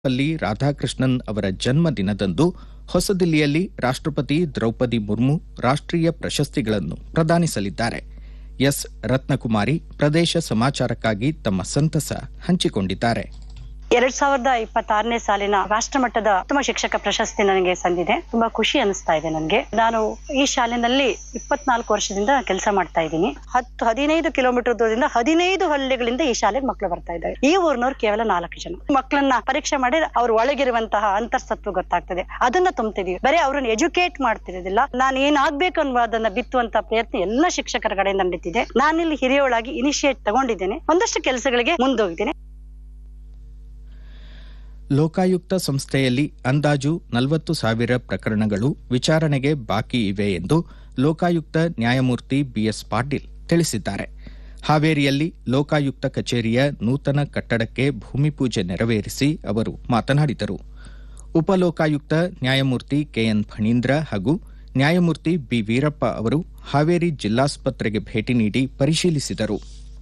ಸರ್ವಪಲ್ಲಿ ರಾಧಾಕೃಷ್ಣನ್ ಅವರ ಜನ್ಮ ದಿನದಂದು ಹೊಸದಿಲ್ಲಿಯಲ್ಲಿ ರಾಷ್ಟ್ರಪತಿ ದ್ರೌಪದಿ ಮುರ್ಮು ರಾಷ್ಟ್ರೀಯ ಪ್ರಶಸ್ತಿಗಳನ್ನು ಪ್ರದಾನಿಸಲಿದ್ದಾರೆ ಎಸ್ ರತ್ನಕುಮಾರಿ ಪ್ರದೇಶ ಸಮಾಚಾರಕ್ಕಾಗಿ ತಮ್ಮ ಸಂತಸ ಹಂಚಿಕೊಂಡಿದ್ದಾರೆ ಎರಡ್ ಸಾವಿರದ ಇಪ್ಪತ್ತಾರನೇ ಸಾಲಿನ ರಾಷ್ಟ್ರಮಟ್ಟದ ಉತ್ತಮ ಶಿಕ್ಷಕ ಪ್ರಶಸ್ತಿ ನನಗೆ ಸಂದಿದೆ ತುಂಬಾ ಖುಷಿ ಅನಿಸ್ತಾ ಇದೆ ನನಗೆ ನಾನು ಈ ಶಾಲೆನಲ್ಲಿ ಇಪ್ಪತ್ನಾಲ್ಕು ವರ್ಷದಿಂದ ಕೆಲಸ ಮಾಡ್ತಾ ಇದ್ದೀನಿ ಹತ್ತು ಹದಿನೈದು ಕಿಲೋಮೀಟರ್ ದೂರದಿಂದ ಹದಿನೈದು ಹಳ್ಳಿಗಳಿಂದ ಈ ಶಾಲೆಗೆ ಮಕ್ಕಳು ಬರ್ತಾ ಇದ್ದಾರೆ ಈ ಊರಿನವ್ರು ಕೇವಲ ನಾಲ್ಕು ಜನ ಮಕ್ಕಳನ್ನ ಪರೀಕ್ಷೆ ಮಾಡಿ ಅವ್ರ ಒಳಗಿರುವಂತಹ ಅಂತರ್ಸತ್ವ ಗೊತ್ತಾಗ್ತದೆ ಅದನ್ನ ತುಂಬ್ತಿದೀವಿ ಬರೀ ಅವ್ರನ್ನ ಎಜುಕೇಟ್ ಮಾಡ್ತಿರೋದಿಲ್ಲ ನಾನು ಏನಾಗ್ಬೇಕು ಅನ್ನೋದನ್ನ ಬಿತ್ತುವಂತ ಪ್ರಯತ್ನ ಎಲ್ಲ ಶಿಕ್ಷಕರ ಕಡೆಯಿಂದ ನಡೀತಿದೆ ನಾನಿಲ್ಲಿ ಹಿರಿಯೋಳಾಗಿ ಇನಿಷಿಯೇಟ್ ತಗೊಂಡಿದ್ದೇನೆ ಒಂದಷ್ಟು ಕೆಲಸಗಳಿಗೆ ಮುಂದೋಗಿದ್ದೇನೆ ಲೋಕಾಯುಕ್ತ ಸಂಸ್ಥೆಯಲ್ಲಿ ಅಂದಾಜು ನಲವತ್ತು ಸಾವಿರ ಪ್ರಕರಣಗಳು ವಿಚಾರಣೆಗೆ ಬಾಕಿ ಇವೆ ಎಂದು ಲೋಕಾಯುಕ್ತ ನ್ಯಾಯಮೂರ್ತಿ ಬಿಎಸ್ ಪಾಟೀಲ್ ತಿಳಿಸಿದ್ದಾರೆ ಹಾವೇರಿಯಲ್ಲಿ ಲೋಕಾಯುಕ್ತ ಕಚೇರಿಯ ನೂತನ ಕಟ್ಟಡಕ್ಕೆ ಭೂಮಿ ಪೂಜೆ ನೆರವೇರಿಸಿ ಅವರು ಮಾತನಾಡಿದರು ಉಪಲೋಕಾಯುಕ್ತ ನ್ಯಾಯಮೂರ್ತಿ ಕೆಎನ್ ಫಣೀಂದ್ರ ಹಾಗೂ ನ್ಯಾಯಮೂರ್ತಿ ಬಿ ವೀರಪ್ಪ ಅವರು ಹಾವೇರಿ ಜಿಲ್ಲಾಸ್ಪತ್ರೆಗೆ ಭೇಟಿ ನೀಡಿ ಪರಿಶೀಲಿಸಿದರು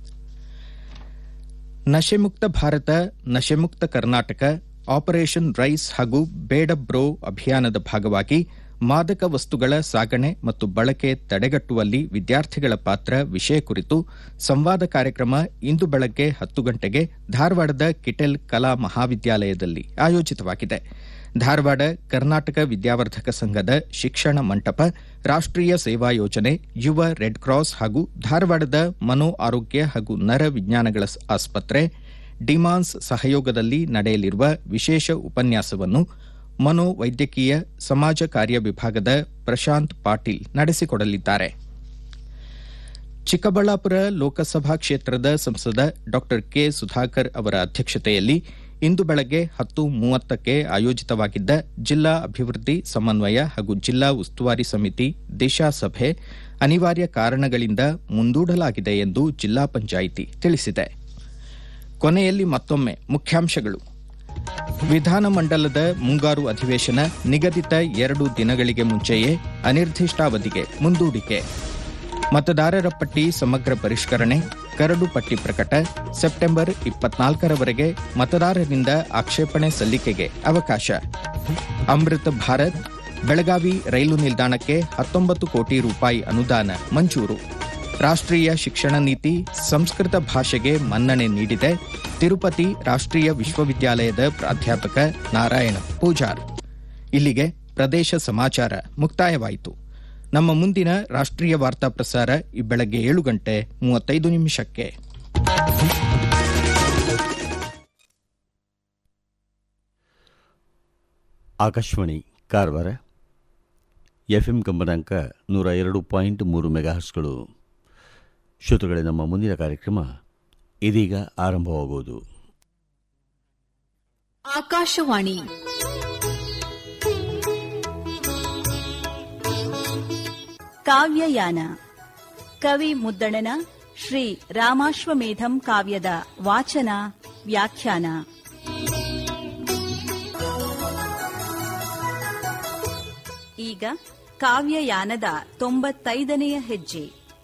ನಶೆಮುಕ್ತ ಭಾರತ ನಶೆಮುಕ್ತ ಕರ್ನಾಟಕ ಆಪರೇಷನ್ ರೈಸ್ ಹಾಗೂ ಬೇಡ ಬ್ರೋ ಅಭಿಯಾನದ ಭಾಗವಾಗಿ ಮಾದಕ ವಸ್ತುಗಳ ಸಾಗಣೆ ಮತ್ತು ಬಳಕೆ ತಡೆಗಟ್ಟುವಲ್ಲಿ ವಿದ್ಯಾರ್ಥಿಗಳ ಪಾತ್ರ ವಿಷಯ ಕುರಿತು ಸಂವಾದ ಕಾರ್ಯಕ್ರಮ ಇಂದು ಬೆಳಗ್ಗೆ ಹತ್ತು ಗಂಟೆಗೆ ಧಾರವಾಡದ ಕಿಟೆಲ್ ಕಲಾ ಮಹಾವಿದ್ಯಾಲಯದಲ್ಲಿ ಆಯೋಜಿತವಾಗಿದೆ ಧಾರವಾಡ ಕರ್ನಾಟಕ ವಿದ್ಯಾವರ್ಧಕ ಸಂಘದ ಶಿಕ್ಷಣ ಮಂಟಪ ರಾಷ್ಟ್ರೀಯ ಸೇವಾ ಯೋಜನೆ ಯುವ ರೆಡ್ ಕ್ರಾಸ್ ಹಾಗೂ ಧಾರವಾಡದ ಮನೋ ಆರೋಗ್ಯ ಹಾಗೂ ನರ ವಿಜ್ಞಾನಗಳ ಆಸ್ಪತ್ರೆ ಡಿಮಾನ್ಸ್ ಸಹಯೋಗದಲ್ಲಿ ನಡೆಯಲಿರುವ ವಿಶೇಷ ಉಪನ್ಯಾಸವನ್ನು ಮನೋವೈದ್ಯಕೀಯ ಸಮಾಜ ಕಾರ್ಯ ವಿಭಾಗದ ಪ್ರಶಾಂತ್ ಪಾಟೀಲ್ ನಡೆಸಿಕೊಡಲಿದ್ದಾರೆ ಚಿಕ್ಕಬಳ್ಳಾಪುರ ಲೋಕಸಭಾ ಕ್ಷೇತ್ರದ ಸಂಸದ ಡಾ ಕೆ ಸುಧಾಕರ್ ಅವರ ಅಧ್ಯಕ್ಷತೆಯಲ್ಲಿ ಇಂದು ಬೆಳಗ್ಗೆ ಹತ್ತು ಮೂವತ್ತಕ್ಕೆ ಆಯೋಜಿತವಾಗಿದ್ದ ಜಿಲ್ಲಾ ಅಭಿವೃದ್ಧಿ ಸಮನ್ವಯ ಹಾಗೂ ಜಿಲ್ಲಾ ಉಸ್ತುವಾರಿ ಸಮಿತಿ ದಿಶಾ ಸಭೆ ಅನಿವಾರ್ಯ ಕಾರಣಗಳಿಂದ ಮುಂದೂಡಲಾಗಿದೆ ಎಂದು ಜಿಲ್ಲಾ ಪಂಚಾಯಿತಿ ತಿಳಿಸಿದೆ ಕೊನೆಯಲ್ಲಿ ಮತ್ತೊಮ್ಮೆ ಮುಖ್ಯಾಂಶಗಳು ವಿಧಾನಮಂಡಲದ ಮುಂಗಾರು ಅಧಿವೇಶನ ನಿಗದಿತ ಎರಡು ದಿನಗಳಿಗೆ ಮುಂಚೆಯೇ ಅನಿರ್ದಿಷ್ಟಾವಧಿಗೆ ಮುಂದೂಡಿಕೆ ಮತದಾರರ ಪಟ್ಟಿ ಸಮಗ್ರ ಪರಿಷ್ಕರಣೆ ಕರಡು ಪಟ್ಟಿ ಪ್ರಕಟ ಸೆಪ್ಟೆಂಬರ್ ಇಪ್ಪತ್ನಾಲ್ಕರವರೆಗೆ ಮತದಾರರಿಂದ ಆಕ್ಷೇಪಣೆ ಸಲ್ಲಿಕೆಗೆ ಅವಕಾಶ ಅಮೃತ ಭಾರತ್ ಬೆಳಗಾವಿ ರೈಲು ನಿಲ್ದಾಣಕ್ಕೆ ಹತ್ತೊಂಬತ್ತು ಕೋಟಿ ರೂಪಾಯಿ ಅನುದಾನ ಮಂಜೂರು ರಾಷ್ಟ್ರೀಯ ಶಿಕ್ಷಣ ನೀತಿ ಸಂಸ್ಕೃತ ಭಾಷೆಗೆ ಮನ್ನಣೆ ನೀಡಿದೆ ತಿರುಪತಿ ರಾಷ್ಟ್ರೀಯ ವಿಶ್ವವಿದ್ಯಾಲಯದ ಪ್ರಾಧ್ಯಾಪಕ ನಾರಾಯಣ ಪೂಜಾರ್ ಇಲ್ಲಿಗೆ ಪ್ರದೇಶ ಸಮಾಚಾರ ಮುಕ್ತಾಯವಾಯಿತು ನಮ್ಮ ಮುಂದಿನ ರಾಷ್ಟ್ರೀಯ ವಾರ್ತಾ ಪ್ರಸಾರ ಈ ಬೆಳಗ್ಗೆ ಏಳು ಗಂಟೆ ಮೂವತ್ತೈದು ನಿಮಿಷಕ್ಕೆ ಆಕಾಶವಾಣಿ ಕಾರವಾರ ಎಫ್ಎಂ ಕಂಪನಾಂಕ ನೂರ ಎರಡು ಪಾಯಿಂಟ್ ಮೂರು ಮೆಗಾಹರ್ಸ್ಗಳು ಶ್ರೋತೃಗಳೇ ನಮ್ಮ ಮುಂದಿನ ಕಾರ್ಯಕ್ರಮ ಇದೀಗ ಆರಂಭವಾಗುವುದು ಆಕಾಶವಾಣಿ ಕಾವ್ಯಯಾನ ಕವಿ ಮುದ್ದಣನ ಶ್ರೀ ರಾಮಾಶ್ವಮೇಧಂ ಕಾವ್ಯದ ವಾಚನ ವ್ಯಾಖ್ಯಾನ ಈಗ ಕಾವ್ಯಯಾನದ ತೊಂಬತ್ತೈದನೆಯ ಹೆಜ್ಜೆ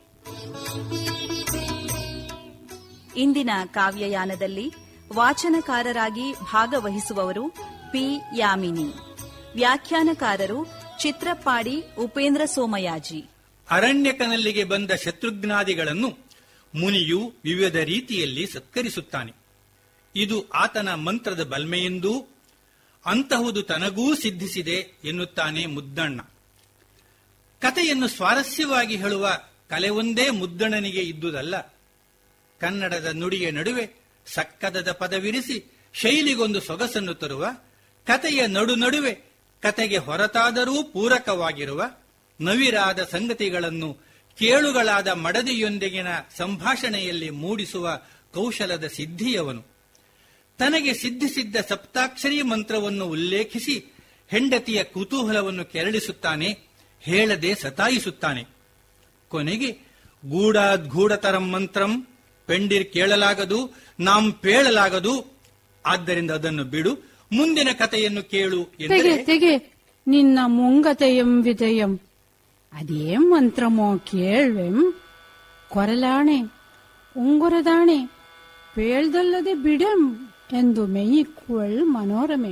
ಇಂದಿನ ಕಾವ್ಯಯಾನದಲ್ಲಿ ವಾಚನಕಾರರಾಗಿ ಭಾಗವಹಿಸುವವರು ಪಿ ಯಾಮಿನಿ ವ್ಯಾಖ್ಯಾನಕಾರರು ಚಿತ್ರಪ್ಪಾಡಿ ಉಪೇಂದ್ರ ಸೋಮಯಾಜಿ ಅರಣ್ಯಕನಲ್ಲಿಗೆ ಬಂದ ಶತ್ರುಘ್ನಾದಿಗಳನ್ನು ಮುನಿಯು ವಿವಿಧ ರೀತಿಯಲ್ಲಿ ಸತ್ಕರಿಸುತ್ತಾನೆ ಇದು ಆತನ ಮಂತ್ರದ ಬಲ್ಮೆಯೆಂದೂ ಅಂತಹುದು ತನಗೂ ಸಿದ್ಧಿಸಿದೆ ಎನ್ನುತ್ತಾನೆ ಮುದ್ದಣ್ಣ ಕಥೆಯನ್ನು ಸ್ವಾರಸ್ಯವಾಗಿ ಹೇಳುವ ಕಲೆ ಒಂದೇ ಮುದ್ದಣ್ಣನಿಗೆ ಇದ್ದುದಲ್ಲ ಕನ್ನಡದ ನುಡಿಯ ನಡುವೆ ಸಕ್ಕದದ ಪದವಿರಿಸಿ ಶೈಲಿಗೊಂದು ಸೊಗಸನ್ನು ತರುವ ಕತೆಯ ನಡು ನಡುವೆ ಕತೆಗೆ ಹೊರತಾದರೂ ಪೂರಕವಾಗಿರುವ ನವಿರಾದ ಸಂಗತಿಗಳನ್ನು ಕೇಳುಗಳಾದ ಮಡದಿಯೊಂದಿಗಿನ ಸಂಭಾಷಣೆಯಲ್ಲಿ ಮೂಡಿಸುವ ಕೌಶಲದ ಸಿದ್ಧಿಯವನು ತನಗೆ ಸಿದ್ಧಿಸಿದ್ದ ಸಪ್ತಾಕ್ಷರಿ ಮಂತ್ರವನ್ನು ಉಲ್ಲೇಖಿಸಿ ಹೆಂಡತಿಯ ಕುತೂಹಲವನ್ನು ಕೆರಳಿಸುತ್ತಾನೆ ಹೇಳದೆ ಸತಾಯಿಸುತ್ತಾನೆ ಕೊನೆಗೆ ಗೂಢಾದ್ಗೂಢತರಂ ಮಂತ್ರಂ ಪೆಂಡಿರ್ ಕೇಳಲಾಗದು ನಾಂ ಪೇಳಲಾಗದು ಆದ್ದರಿಂದ ಅದನ್ನು ಬಿಡು ಮುಂದಿನ ಕಥೆಯನ್ನು ಕೇಳು ತೆಗೆ ಎಂದರೆ ತೆಗೆ ನಿನ್ನ ಮುಂಗತೆಯಂ ವಿಜಯಂ ಅದೇಂ ಮಂತ್ರಮೋ ಕೇಳ್ವೆಂ ಕೊರಲಾಣೆ ಉಂಗುರದಾಣೆ ಪೇಳ್ದಲ್ಲದೆ ಬಿಡೆಂ ಎಂದು ಮೆಯ್ಯಿಕ್ಕುವಳ್ ಮನೋರಮೆ